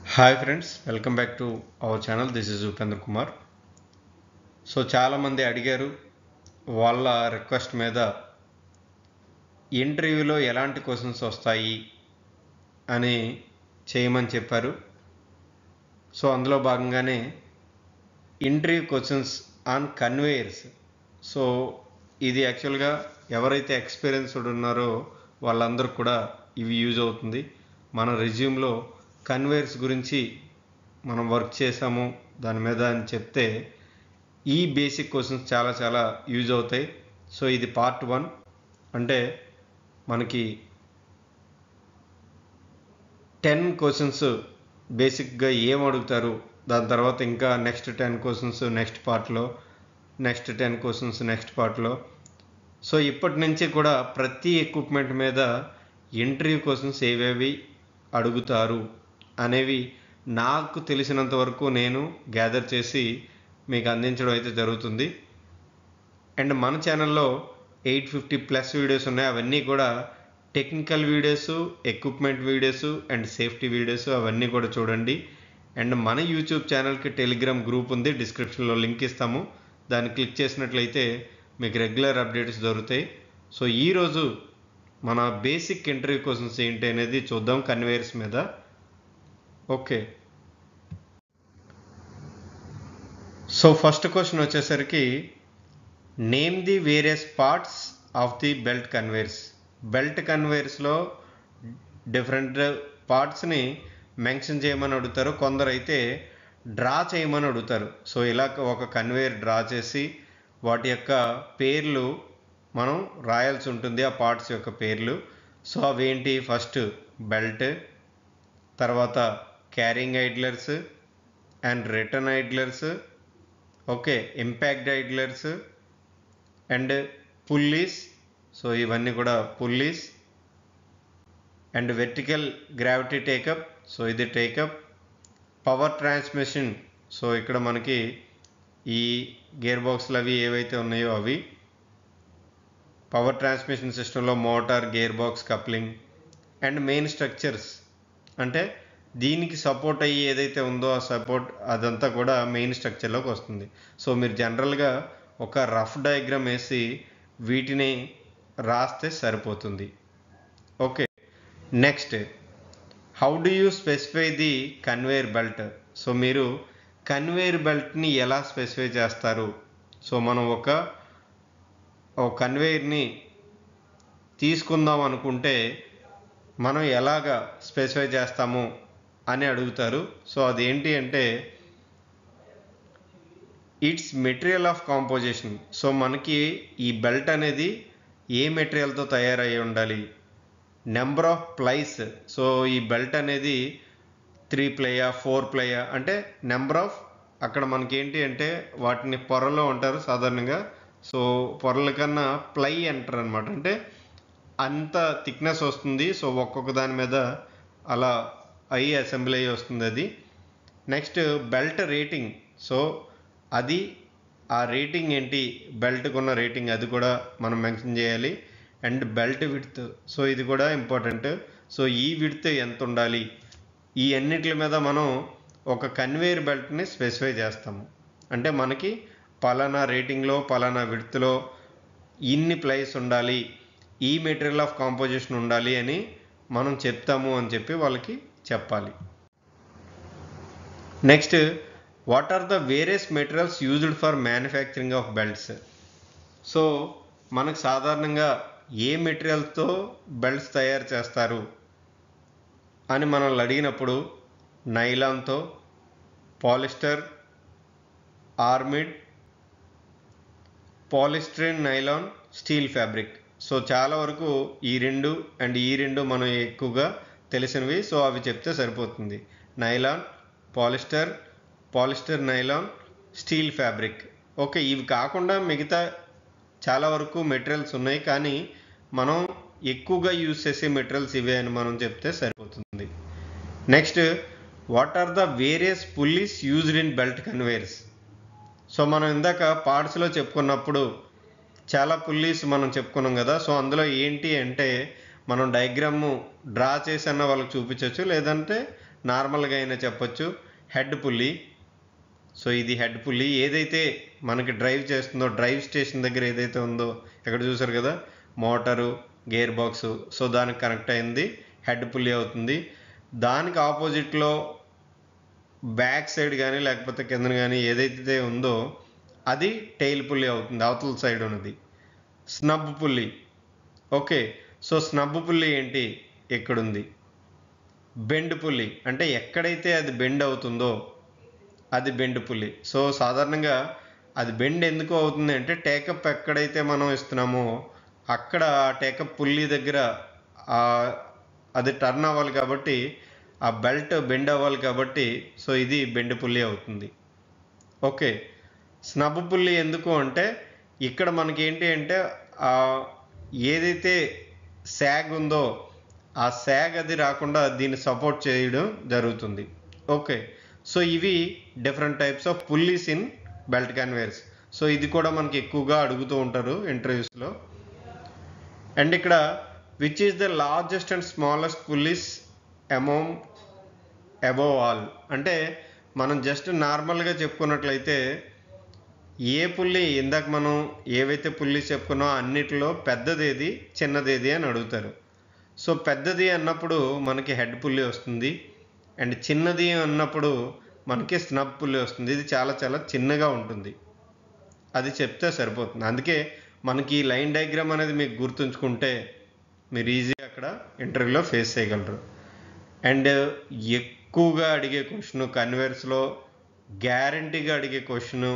hi friends welcome back to our channel this is Upendra Kumar so చాలామంది అడిగారు వాళ్ళ request మీద ఇంటర్వ్యూలో ఎలాంటి క్వశ్చన్స్ వస్తాయి అని చేయమని చెప్పారు సో అందులో భాగంగానే interview questions on conveyors so ఇది యాక్చువల్గా ఎవరైతే ఎక్స్పీరియన్స్డ్ ఉన్నారో వాళ్ళందరూ కూడా ఇవి యూజ్ అవుతుంది మన రెజ్యూమ్లో కన్వేయర్స్ గురించి మనం వర్క్ చేసాము దాని మీద అని చెప్తే ఈ బేసిక్ క్వశ్చన్స్ చాలా చాలా యూజ్ అవుతాయి సో ఇది పార్ట్ వన్ అంటే మనకి టెన్ క్వశ్చన్స్ బేసిక్గా ఏం అడుగుతారు దాని తర్వాత ఇంకా నెక్స్ట్ టెన్ క్వశ్చన్స్ నెక్స్ట్ పార్ట్లో నెక్స్ట్ టెన్ క్వశ్చన్స్ నెక్స్ట్ పార్ట్లో సో ఇప్పటి నుంచి కూడా ప్రతి ఎక్విప్మెంట్ మీద ఇంటర్వ్యూ క్వశ్చన్స్ ఏవేవి అడుగుతారు అనేవి నాకు తెలిసినంత వరకు నేను గ్యాదర్ చేసి మీకు అందించడం అయితే జరుగుతుంది అండ్ మన ఛానల్లో ఎయిట్ ఫిఫ్టీ ప్లస్ వీడియోస్ ఉన్నాయి అవన్నీ కూడా technical videos equipment videos and safety videos అవన్నీ కూడా చూడండి అండ్ మన యూట్యూబ్ ఛానల్కి టెలిగ్రామ్ గ్రూప్ ఉంది డిస్క్రిప్షన్లో లింక్ ఇస్తాము దాన్ని క్లిక్ చేసినట్లయితే మీకు రెగ్యులర్ అప్డేట్స్ దొరుకుతాయి సో ఈరోజు మన బేసిక్ ఇంటర్వ్యూ క్వశ్చన్స్ ఏంటి అనేది చూద్దాం కన్వేయర్స్ మీద ఓకే సో ఫస్ట్ క్వశ్చన్ వచ్చేసరికి name the various parts of the belt conveyors belt కన్వేయర్స్లో డిఫరెంట్ పార్ట్స్ని మెన్షన్ చేయమని అడుగుతారు కొందరు అయితే డ్రా చేయమని అడుగుతారు సో ఇలా ఒక కన్వేయర్ డ్రా చేసి వాటి యొక్క పేర్లు మనం రాయాల్సి ఉంటుంది ఆ పార్ట్స్ యొక్క పేర్లు సో అవేంటి ఫస్ట్ బెల్ట్ తర్వాత carrying idlers and return idlers okay impact idlers and pulleys so ఇవన్నీ కూడా pulleys and vertical gravity take up so ఇది టేకప్ పవర్ ట్రాన్స్మిషన్ సో ఇక్కడ మనకి ఈ గేర్ బాక్స్లు అవి ఏవైతే ఉన్నాయో అవి పవర్ ట్రాన్స్మిషన్ సిస్టంలో motor gear box coupling and main structures అంటే దీనికి సపోర్ట్ అయ్యి ఏదైతే ఉందో ఆ సపోర్ట్ అదంతా కూడా మెయిన్ స్ట్రక్చర్లోకి వస్తుంది సో మీరు జనరల్గా ఒక రఫ్ డయాగ్రామ్ వేసి వీటిని రాస్తే సరిపోతుంది okay next how do you specify the conveyor belt so మీరు కన్వేయర్ బెల్ట్ని ఎలా స్పెసిఫై చేస్తారు సో మనం ఒక ఒక కన్వేయర్ని తీసుకుందాం అనుకుంటే మనం ఎలాగ స్పెసిఫై చేస్తాము అని అడుగుతారు సో అదేంటి అంటే it's material of composition so మనకి ఈ బెల్ట్ అనేది ఏ మెటీరియల్తో తయారై ఉండాలి నెంబర్ ఆఫ్ ప్లైస్ సో ఈ బెల్ట్ అనేది త్రీ ప్లేయా ఫోర్ ప్లేయా అంటే నెంబర్ ఆఫ్ అక్కడ మనకి ఏంటి అంటే వాటిని పొరలో ఉంటారు సాధారణంగా సో పొరల కన్నా ప్లై అంటారు అనమాట అంటే అంత థిక్నెస్ వస్తుంది సో ఒక్కొక్క దాని మీద అలా అయ్యి అసెంబ్లీ అయ్యి వస్తుంది అది నెక్స్ట్ బెల్ట్ రేటింగ్ సో అది ఆ రేటింగ్ ఏంటి బెల్ట్కి ఉన్న రేటింగ్ అది కూడా మనం మెన్షన్ చేయాలి అండ్ బెల్ట్ విడ్త్ సో ఇది కూడా ఇంపార్టెంట్ సో ఈ విడ్త్ ఎంత ఉండాలి ఈ అన్నిటి మీద మనం ఒక కన్వేయర్ బెల్ట్ని స్పెసిఫై చేస్తాము అంటే మనకి పలానా రేటింగ్లో పలానా విడ్త్లో ఇన్ని ప్లైస్ ఉండాలి ఈ మెటీరియల్ ఆఫ్ కాంపోజిషన్ ఉండాలి అని మనం చెప్తాము అని చెప్పి వాళ్ళకి చెప్పాలి next what are the various materials used for manufacturing of belts so మనకు సాధారణంగా ఏ మెటీరియల్తో బెల్ట్స్ తయారు చేస్తారు అని మనల్ని అడిగినప్పుడు నైలాన్తో polyester aramid polystyrene nylon steel fabric so చాలా వరకు ఈ రెండు అండ్ ఈ రెండు మనం ఎక్కువగా తెలిసినవి సో అవి చెప్తే సరిపోతుంది nylon polyester polyester nylon steel fabric okay ఇవి కాకుండా మిగతా చాలా వరకు మెటీరియల్స్ ఉన్నాయి కానీ మనం ఎక్కువగా యూజ్ చేసే మెటీరియల్స్ ఇవే అని మనం చెప్తే సరిపోతుంది next what are the various pulleys used in belt conveyors so మనం ఇందాక పార్ట్స్లో చెప్పుకున్నప్పుడు చాలా పుల్లీస్ మనం చెప్పుకున్నాం కదా సో అందులో ఏంటి అంటే మనం డయాగ్రామ్ డ్రా చేసి అన్న వాళ్ళకి చూపించవచ్చు లేదంటే నార్మల్గా అయినా చెప్పొచ్చు హెడ్ పుల్లి సో ఇది హెడ్ పుల్లి ఏదైతే మనకి డ్రైవ్ చేస్తుందో డ్రైవ్ స్టేషన్ దగ్గర ఏదైతే ఉందో ఇక్కడ చూసారు కదా మోటారు గేర్ బాక్స్ సో దానికి కనెక్ట్ అయింది హెడ్ పుల్లి అవుతుంది దానికి ఆపోజిట్లో బ్యాక్ సైడ్ కానీ లేకపోతే కింద కానీ ఏదైతే ఉందో అది టైల్ పుల్లి అవుతుంది అవతల సైడ్ ఉన్నది snub pulley okay so snub pulley ఏంటి ఎక్కడుంది బెండ్ పుల్లి అంటే ఎక్కడైతే అది బెండ్ అవుతుందో అది బెండ్ పుల్లి సో సాధారణంగా అది బెండ్ ఎందుకు అవుతుంది అంటే టేకప్ ఎక్కడైతే మనం ఇస్తున్నామో అక్కడ టేకప్ పుల్లి దగ్గర అది టర్న్ అవ్వాలి కాబట్టి ఆ బెల్ట్ బెండ్ అవ్వాలి కాబట్టి సో ఇది బెండ్ పుల్లి అవుతుంది ఓకే స్నబ్ పుల్లి ఎందుకు అంటే ఇక్కడ మనకి ఏంటి అంటే ఏదైతే శాగ్ ఉందో ఆ శాగ్ అది రాకుండా దీన్ని సపోర్ట్ చేయడం జరుగుతుంది ఓకే సో ఇవి different types of pulleys in belt conveyors so ఇది కూడా మనకి ఎక్కువగా అడుగుతూ ఉంటారు ఇంటర్వ్యూస్లో అండ్ ఇక్కడ which is the largest and smallest pulleys amount above all అంటే మనం జస్ట్ నార్మల్గా చెప్పుకున్నట్లయితే ఏ పుల్లి ఇందాక మనం ఏవైతే పుల్లి చెప్పుకున్నామో అన్నిటిలో పెద్దదేది చిన్నదేది అని అడుగుతారు సో పెద్దది అన్నప్పుడు మనకి హెడ్ పుల్లి వస్తుంది అండ్ చిన్నది అన్నప్పుడు మనకి స్నబ్ పుల్లి వస్తుంది ఇది చాలా చాలా చిన్నగా ఉంటుంది అది చెప్తే సరిపోతుంది అందుకే మనకి ఈ లైన్ డయాగ్రామ్ అనేది మీకు గుర్తుంచుకుంటే మీరు ఈజీగా అక్కడ ఇంటర్వ్యూలో ఫేస్ చేయగలరు అండ్ ఎక్కువగా అడిగే క్వశ్చన్ కన్వేర్స్లో గ్యారంటీగా అడిగే క్వశ్చను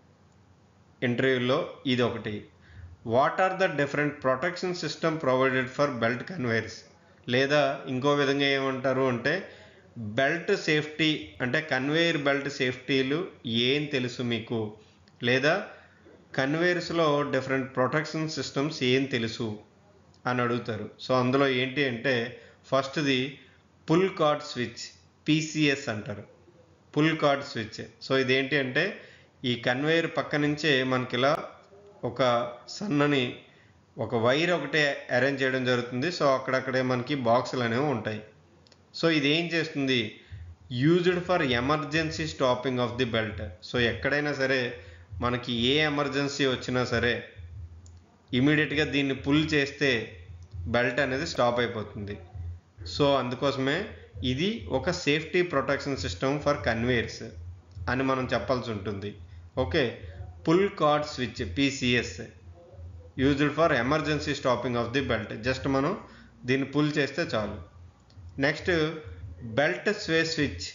ఇంటర్వ్యూలో ఇది ఒకటి what are the different protection system provided for belt conveyors లేదా ఇంకో విధంగా ఏమంటారు అంటే బెల్ట్ సేఫ్టీ అంటే కన్వేయర్ బెల్ట్ సేఫ్టీలు ఏం తెలుసు మీకు లేదా కన్వేయర్స్లో డిఫరెంట్ ప్రొటెక్షన్ సిస్టమ్స్ ఏం తెలుసు అని అడుగుతారు సో అందులో ఏంటి అంటే ఫస్ట్ది పుల్ కార్డ్ స్విచ్ పీసీఎస్ అంటారు పుల్ కార్డ్ స్విచ్ సో ఇదేంటి అంటే ఈ కన్వేయర్ పక్క నుంచే మనకి ఇలా ఒక సన్నని ఒక వైర్ ఒకటే అరేంజ్ చేయడం జరుగుతుంది సో అక్కడక్కడే మనకి బాక్సులు అనేవి ఉంటాయి సో ఇది ఏం చేస్తుంది used for emergency stopping of the belt so ఎక్కడైనా సరే మనకి ఏ ఎమర్జెన్సీ వచ్చినా సరే ఇమీడియట్గా దీన్ని పుల్ చేస్తే బెల్ట్ అనేది స్టాప్ అయిపోతుంది సో అందుకోసమే ఇది ఒక safety protection system for conveyors అని మనం చెప్పాల్సి ఉంటుంది okay pull cord switch PCS used for emergency stopping of the belt just మనం దీన్ని పుల్ చేస్తే చాలు next belt sway switch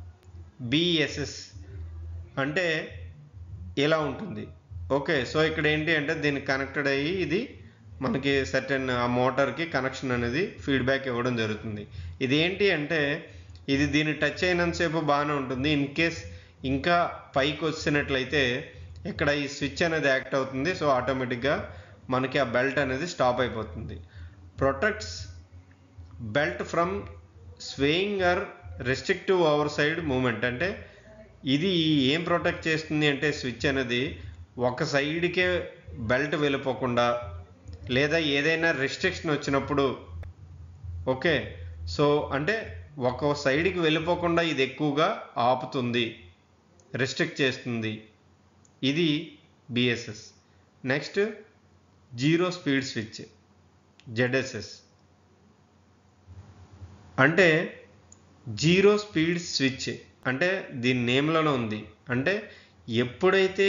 BSS అంటే ఇలా ఉంటుంది ఓకే సో ఇక్కడ ఏంటి అంటే దీనికి కనెక్టెడ్ అయ్యి ఇది మనకి సర్టెన్ ఆ మోటార్కి కనెక్షన్ అనేది ఫీడ్బ్యాక్ ఇవ్వడం జరుగుతుంది ఇది ఏంటి అంటే ఇది దీన్ని టచ్ అయినంతసేపు బాగానే ఉంటుంది ఇన్ కేస్ ఇంకా పైకి వచ్చినట్లయితే ఇక్కడ ఈ స్విచ్ అనేది యాక్ట్ అవుతుంది సో ఆటోమేటిక్గా మనకి ఆ బెల్ట్ అనేది స్టాప్ అయిపోతుంది protects belt from swaying or restrictive over side movement అంటే ఇది ఏం ప్రొటెక్ట్ చేస్తుంది అంటే స్విచ్ అనేది ఒక సైడ్కే బెల్ట్ వెళ్ళిపోకుండా లేదా ఏదైనా రెస్ట్రిక్షన్ వచ్చినప్పుడు ఓకే సో అంటే ఒక సైడ్కి వెళ్ళిపోకుండా ఇది ఎక్కువగా ఆపుతుంది రెస్ట్రిక్ట్ చేస్తుంది ఇది BSS next zero speed switch ZSS అంటే జీరో స్పీడ్ స్విచ్ అంటే దీని నేమ్లోనే ఉంది అంటే ఎప్పుడైతే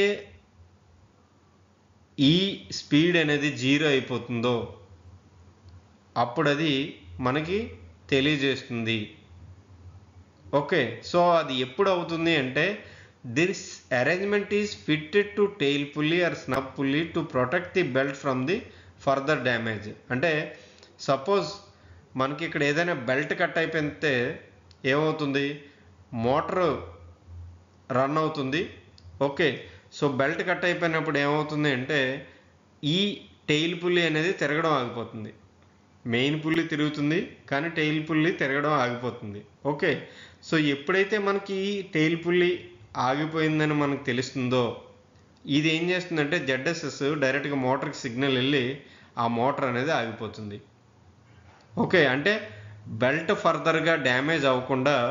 ఈ స్పీడ్ అనేది జీరో అయిపోతుందో అప్పుడు అది మనకి తెలియజేస్తుంది ఓకే సో అది ఎప్పుడు అవుతుంది అంటే this arrangement is fitted to tail pulley or snub pulley to protect the belt from the further damage అంటే సపోజ్ మనకి ఇక్కడ ఏదైనా బెల్ట్ కట్ అయిపోతే ఏమవుతుంది మోటార్ రన్ అవుతుంది ఓకే సో బెల్ట్ కట్ అయిపోయినప్పుడు ఏమవుతుంది అంటే ఈ టెయిల్ పుల్లి అనేది తిరగడం ఆగిపోతుంది మెయిన్ పుల్లి తిరుగుతుంది కానీ టెయిల్ పుల్లి తిరగడం ఆగిపోతుంది ఓకే సో ఎప్పుడైతే మనకి టెయిల్ పుల్లి ఆగిపోయిందని మనకు తెలుస్తుందో ఇది ఏం చేస్తుందంటే జెడ్ఎస్ఎస్ డైరెక్ట్గా మోటార్కి సిగ్నల్ వెళ్ళి ఆ మోటార్ అనేది ఆగిపోతుంది ఓకే అంటే బెల్ట్ ఫర్దర్గా డ్యామేజ్ అవ్వకుండా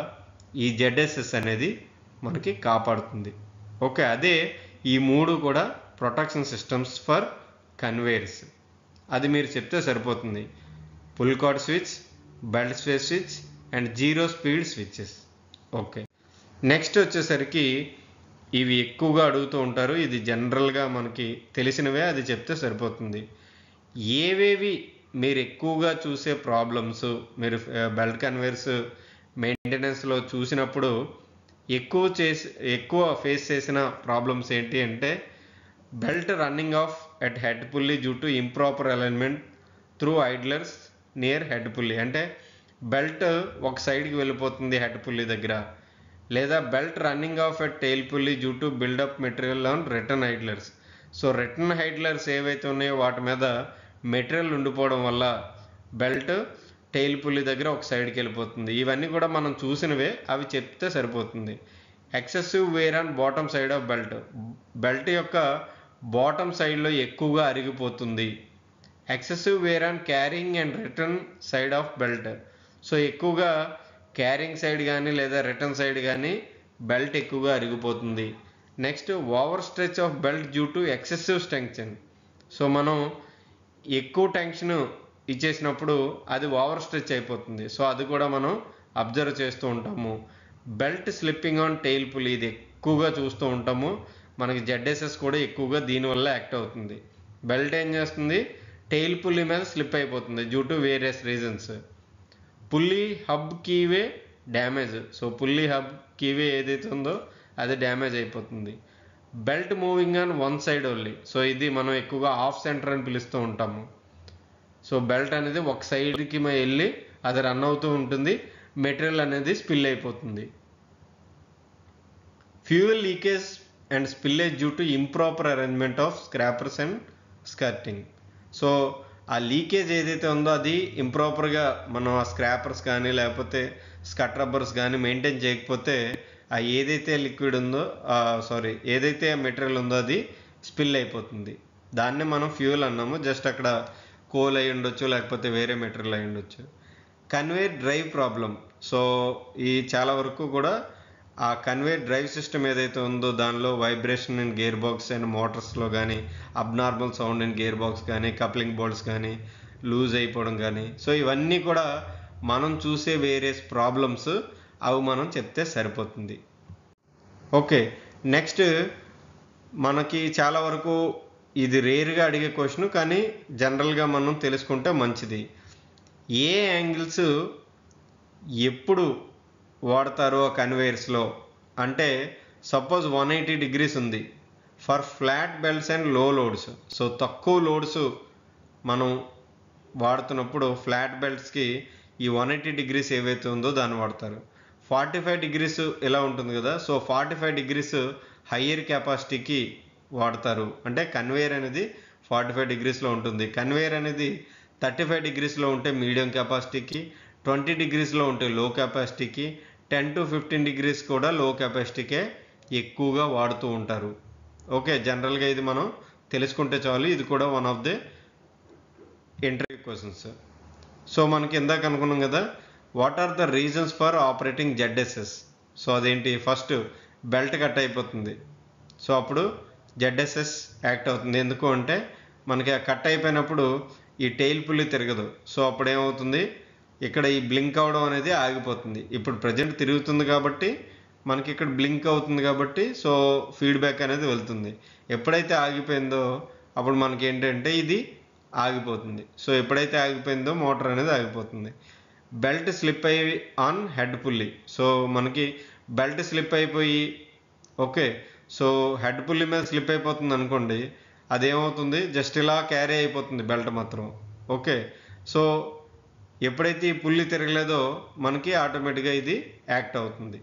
ఈ జెడ్ఎస్ఎస్ అనేది మనకి కాపాడుతుంది ఓకే అదే ఈ మూడు కూడా ప్రొటెక్షన్ సిస్టమ్స్ ఫర్ కన్వేయర్స్ అది మీరు చెప్తే సరిపోతుంది pull cord switch belt space switch and zero speed switches okay next వచ్చేసరికి ఇవి ఎక్కువగా అడుగుతూ ఉంటారు ఇది జనరల్గా మనకి తెలిసినవే అది చెప్తే సరిపోతుంది ఏవేవి మీరు ఎక్కువగా చూసే ప్రాబ్లమ్స్ మీరు బెల్ట్ కన్వేర్స్ మెయింటెనెన్స్లో చూసినప్పుడు ఎక్కువ చేసి ఎక్కువ ఫేస్ చేసిన ప్రాబ్లమ్స్ ఏంటి అంటే belt running off at head pulley due to improper alignment through idlers near head pulley అంటే బెల్ట్ ఒక సైడ్కి వెళ్ళిపోతుంది హెడ్ పుల్లీ దగ్గర లేదా belt running off at tail pulley due to buildup material on return idlers so return idlers ఏవైతే ఉన్నాయో వాటి మీద మెటీరియల్ ఉండిపోవడం వల్ల బెల్ట్ టెయిల్ పుల్లి దగ్గర ఒక సైడ్కి వెళ్ళిపోతుంది ఇవన్నీ కూడా మనం చూసినవే అవి చెప్తే సరిపోతుంది excessive wear on bottom side of belt belt యొక్క బాటమ్ సైడ్లో ఎక్కువగా అరిగిపోతుంది excessive wear on carrying and return side of belt so ఎక్కువగా క్యారింగ్ సైడ్ కానీ లేదా రిటర్న్ సైడ్ కానీ బెల్ట్ ఎక్కువగా అరిగిపోతుంది next over stretch of belt due to excessive tension so మనం ఎక్కువ టెన్షన్ ఇచ్చేసినప్పుడు అది ఓవర్ స్ట్రెచ్ అయిపోతుంది సో అది కూడా మనం అబ్జర్వ్ చేస్తూ ఉంటాము belt slipping on tail pulley ఇది ఎక్కువగా చూస్తూ ఉంటాము మనకి జెడ్ఎస్ఎస్ కూడా ఎక్కువగా దీనివల్ల యాక్ట్ అవుతుంది బెల్ట్ ఏం చేస్తుంది టెయిల్ పుల్లి మీద స్లిప్ అయిపోతుంది due to various reasons pulley hub keyway damage so pulley hub keyway ఏదైతే ఉందో అది డ్యామేజ్ అయిపోతుంది belt moving on one side only so ఇది మనం ఎక్కువగా ఆఫ్ సెంటర్ అని పిలుస్తూ ఉంటాము సో బెల్ట్ అనేది ఒక సైడ్కి వెళ్ళి అది రన్ అవుతూ ఉంటుంది మెటీరియల్ అనేది స్పిల్ అయిపోతుంది fuel leakage and spillage due to improper arrangement of scrapers and skirting so ఆ లీకేజ్ ఏదైతే ఉందో అది ఇంప్రాపర్గా మనం ఆ స్క్రాపర్స్ కానీ లేకపోతే స్కట్ రబ్బర్స్ కానీ మెయింటైన్ చేయకపోతే ఆ ఏదైతే లిక్విడ్ ఉందో సారీ ఏదైతే మెటీరియల్ ఉందో అది స్పిల్ అయిపోతుంది దాన్ని మనం ఫ్యూయల్ అన్నాము జస్ట్ అక్కడ కోల్ అయి ఉండొచ్చు లేకపోతే వేరే మెటీరియల్ అయి ఉండొచ్చు కన్వేర్ డ్రైవ్ ప్రాబ్లం సో ఈ చాలా వరకు కూడా ఆ కన్వేర్ డ్రైవ్ సిస్టమ్ ఏదైతే ఉందో దానిలో vibration in gear box and మోటార్స్లో కానీ abnormal sound in gear box కానీ కప్లింగ్ బోల్డ్స్ కానీ లూజ్ అయిపోవడం కానీ సో ఇవన్నీ కూడా మనం చూసే వేరియస్ ప్రాబ్లమ్స్ అవి మనం చెప్తే సరిపోతుంది ఓకే నెక్స్ట్ మనకి చాలా వరకు ఇది రేర్గా అడిగే క్వశ్చన్ కానీ జనరల్గా మనం తెలుసుకుంటే మంచిది ఏ యాంగిల్స్ ఎప్పుడు వాడతారు ఆ కన్వేయర్స్లో అంటే సపోజ్ వన్ ఎయిటీ డిగ్రీస్ ఉంది for flat belts and low loads so తక్కువ లోడ్స్ మనం వాడుతున్నప్పుడు ఫ్లాట్ బెల్ట్స్కి ఈ వన్ ఎయిటీ డిగ్రీస్ ఏవైతే ఉందో దాన్ని వాడతారు ఫార్టీ ఫైవ్ డిగ్రీస్ ఇలా ఉంటుంది కదా so forty five degrees higher కెపాసిటీకి వాడతారు అంటే కన్వేయర్ అనేది ఫార్టీ ఫైవ్ డిగ్రీస్లో ఉంటుంది కన్వేయర్ అనేది థర్టీ ఫైవ్ డిగ్రీస్లో ఉంటే మీడియం కెపాసిటీకి ట్వంటీ డిగ్రీస్లో ఉంటే లో కెపాసిటీకి టెన్ టు ఫిఫ్టీన్ డిగ్రీస్ కూడా లో కెపాసిటీకే ఎక్కువగా వాడుతూ ఉంటారు ఓకే జనరల్గా ఇది మనం తెలుసుకుంటే చాలు ఇది కూడా one of the interview questions so మనకి ఇందాక అనుకున్నాం కదా what are the reasons for operating ZSS so అదేంటి ఫస్ట్ బెల్ట్ కట్ అయిపోతుంది సో అప్పుడు జెడ్ఎస్ఎస్ యాక్ట్ అవుతుంది ఎందుకు అంటే మనకి ఆ కట్ అయిపోయినప్పుడు ఈ టెయిల్ పుల్లి తిరగదు సో అప్పుడు ఏమవుతుంది ఇక్కడ ఈ బ్లింక్ అవడం అనేది ఆగిపోతుంది ఇప్పుడు ప్రజెంట్ తిరుగుతుంది కాబట్టి మనకి ఇక్కడ బ్లింక్ అవుతుంది కాబట్టి సో ఫీడ్బ్యాక్ అనేది వెళ్తుంది ఎప్పుడైతే ఆగిపోయిందో అప్పుడు మనకి ఏంటంటే ఇది ఆగిపోతుంది సో ఎప్పుడైతే ఆగిపోయిందో మోటార్ అనేది ఆగిపోతుంది బెల్ట్ స్లిప్ అయ్యి ఆన్ హెడ్ పుల్లి సో మనకి బెల్ట్ స్లిప్ అయిపోయి ఓకే సో హెడ్ పుల్లి మీద స్లిప్ అయిపోతుంది అనుకోండి అదేమవుతుంది జస్ట్ ఇలా క్యారీ అయిపోతుంది బెల్ట్ మాత్రం ఓకే సో ఎప్పుడైతే ఈ పుల్లి తిరగలేదో మనకి ఆటోమేటిక్గా ఇది యాక్ట్ అవుతుంది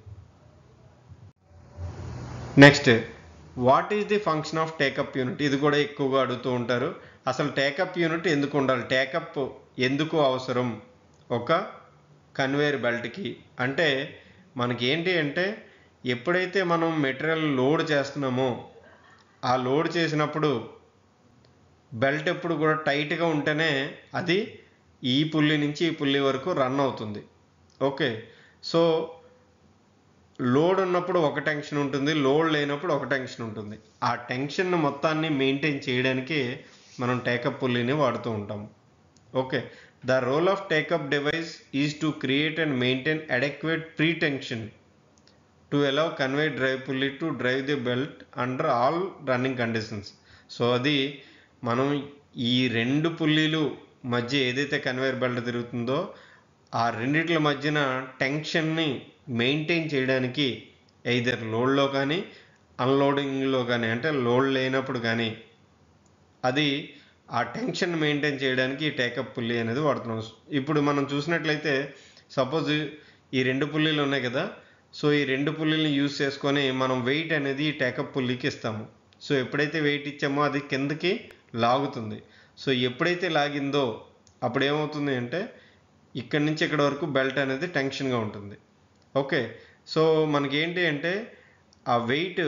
next what is the function of take up unit ఇది కూడా ఎక్కువగా అడుగుతూ ఉంటారు అసలు టేకప్ యూనిట్ ఎందుకు ఉండాలి టేకప్ ఎందుకు అవసరం ఒక కన్వేయర్ బెల్ట్కి అంటే మనకి ఏంటి అంటే ఎప్పుడైతే మనం మెటీరియల్ లోడ్ చేస్తున్నామో ఆ లోడ్ చేసినప్పుడు బెల్ట్ ఎప్పుడు కూడా టైట్గా ఉంటేనే అది ఈ పుల్లి నుంచి ఈ పుల్లి వరకు రన్ అవుతుంది ఓకే సో లోడ్ ఉన్నప్పుడు ఒక టెన్షన్ ఉంటుంది లోడ్ లేనప్పుడు ఒక టెన్షన్ ఉంటుంది ఆ టెన్షన్ మొత్తాన్ని మెయింటైన్ చేయడానికి మనం టేకప్ పుల్లీని వాడుతూ ఉంటాం okay the role of take up device is to create and maintain adequate pretension to allow convey drive pulley to drive the belt under all running conditions so అది మనం ఈ రెండు పుల్లీలు మధ్య ఏదైతే కన్వేయర్ బెల్ట్ తిరుగుతుందో ఆ రెండిట్ల మధ్యన టెన్షన్ని మెయింటైన్ చేయడానికి either లోడ్లో కానీ అన్లోడింగ్లో కానీ అంటే లోడ్ లేనప్పుడు కానీ అది ఆ టెన్షన్ మెయింటైన్ చేయడానికి ఈ టేకప్ పుల్లీ అనేది వాడుతున్నాం ఇప్పుడు మనం చూసినట్లయితే సపోజ్ ఈ రెండు పుల్లీలు ఉన్నాయి కదా సో ఈ రెండు పుల్లీలను యూజ్ చేసుకొని మనం వెయిట్ అనేది ఈ టేకప్ పుల్లీకి ఇస్తాము సో ఎప్పుడైతే వెయిట్ ఇచ్చామో అది కిందకి లాగుతుంది సో ఎప్పుడైతే లాగిందో అప్పుడు ఏమవుతుంది అంటే ఇక్కడి నుంచి ఇక్కడ వరకు బెల్ట్ అనేది టెన్షన్గా ఉంటుంది ఓకే సో మనకి ఏంటి అంటే ఆ వెయిట్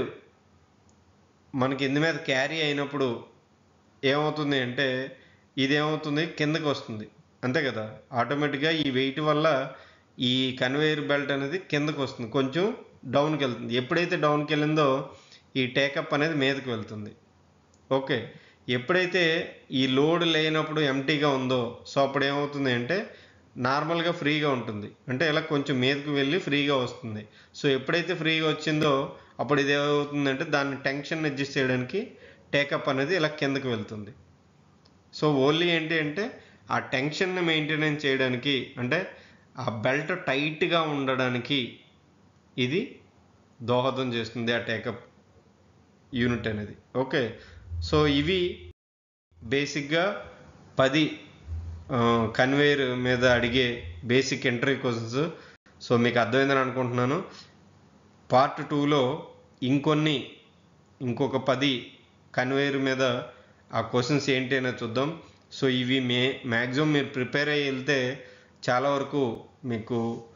మనకి ఇందు మీద క్యారీ అయినప్పుడు ఏమవుతుంది అంటే ఇది ఏమవుతుంది కిందకి వస్తుంది అంతే కదా ఆటోమేటిక్గా ఈ వెయిట్ వల్ల ఈ కన్వేయర్ బెల్ట్ అనేది కిందకి వస్తుంది కొంచెం డౌన్కి వెళ్తుంది ఎప్పుడైతే డౌన్కి వెళ్ళిందో ఈ టేకప్ అనేది మీదకి వెళ్తుంది ఓకే ఎప్పుడైతే ఈ లోడ్ లేనప్పుడు ఎంటీగా ఉందో సో అప్పుడు ఏమవుతుంది అంటే నార్మల్గా ఫ్రీగా ఉంటుంది అంటే ఇలా కొంచెం మీదకి వెళ్ళి ఫ్రీగా వస్తుంది సో ఎప్పుడైతే ఫ్రీగా వచ్చిందో అప్పుడు ఇది ఏమవుతుందంటే దాన్ని టెన్షన్ అడ్జస్ట్ చేయడానికి టేకప్ అనేది ఇలా కిందకి వెళ్తుంది సో ఓన్లీ ఏంటి అంటే ఆ టెన్షన్ని మెయింటెనెన్స్ చేయడానికి అంటే ఆ బెల్ట్ టైట్గా ఉండడానికి ఇది దోహదం చేస్తుంది ఆ టేకప్ యూనిట్ అనేది ఓకే సో ఇవి బేసిక్గా పది కన్వేయర్ మీద అడిగే బేసిక్ ఇంటర్వ్యూ క్వశ్చన్స్ సో మీకు అర్థమైందని అనుకుంటున్నాను పార్ట్ టూలో ఇంకొన్ని ఇంకొక పది కన్వేయర్ మీద ఆ క్వశ్చన్స్ ఏంటి అనేది చూద్దాం సో ఇవి మే మ్యాక్సిమం మీరు ప్రిపేర్ అయ్యి వెళ్తే చాలా వరకు మీకు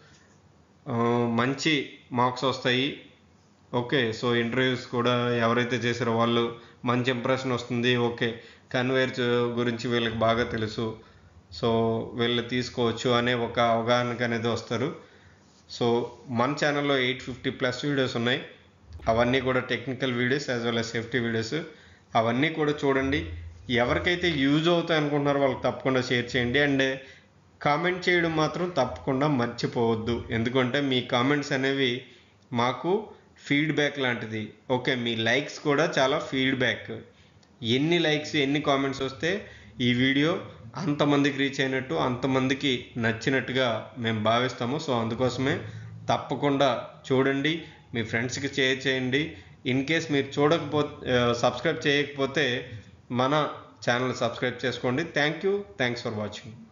మంచి మార్క్స్ వస్తాయి ఓకే సో ఇంటర్వ్యూస్ కూడా ఎవరైతే చేశారో వాళ్ళు మంచి ఇంప్రెషన్ వస్తుంది ఓకే కన్వేర్ గురించి వీళ్ళకి బాగా తెలుసు సో వీళ్ళు తీసుకోవచ్చు అనే ఒక అవగాహనకు అనేది వస్తారు సో మన ఛానల్లో ఎయిట్ ఫిఫ్టీ ప్లస్ వీడియోస్ ఉన్నాయి అవన్నీ కూడా technical videos as well as safety videos అవన్నీ కూడా చూడండి ఎవరికైతే యూజ్ అవుతాయి అనుకుంటున్నారో వాళ్ళకి తప్పకుండా షేర్ చేయండి అండ్ కామెంట్ చేయడం మాత్రం తప్పకుండా మర్చిపోవద్దు ఎందుకంటే మీ కామెంట్స్ అనేవి మాకు ఫీడ్బ్యాక్ లాంటిది ఓకే మీ లైక్స్ కూడా చాలా ఫీడ్బ్యాక్ ఎన్ని లైక్స్ ఎన్ని కామెంట్స్ వస్తే ఈ వీడియో అంతమందికి రీచ్ అయినట్టు అంతమందికి నచ్చినట్టుగా మేము భావిస్తాము సో అందుకోసమే తప్పకుండా చూడండి మీ ఫ్రెండ్స్కి షేర్ చేయండి ఇన్ కేస్ మీరు చూడకపోతే సబ్స్క్రైబ్ చేయకపోతే మన ఛానల్ సబ్స్క్రైబ్ చేసుకోండి thank you thanks for watching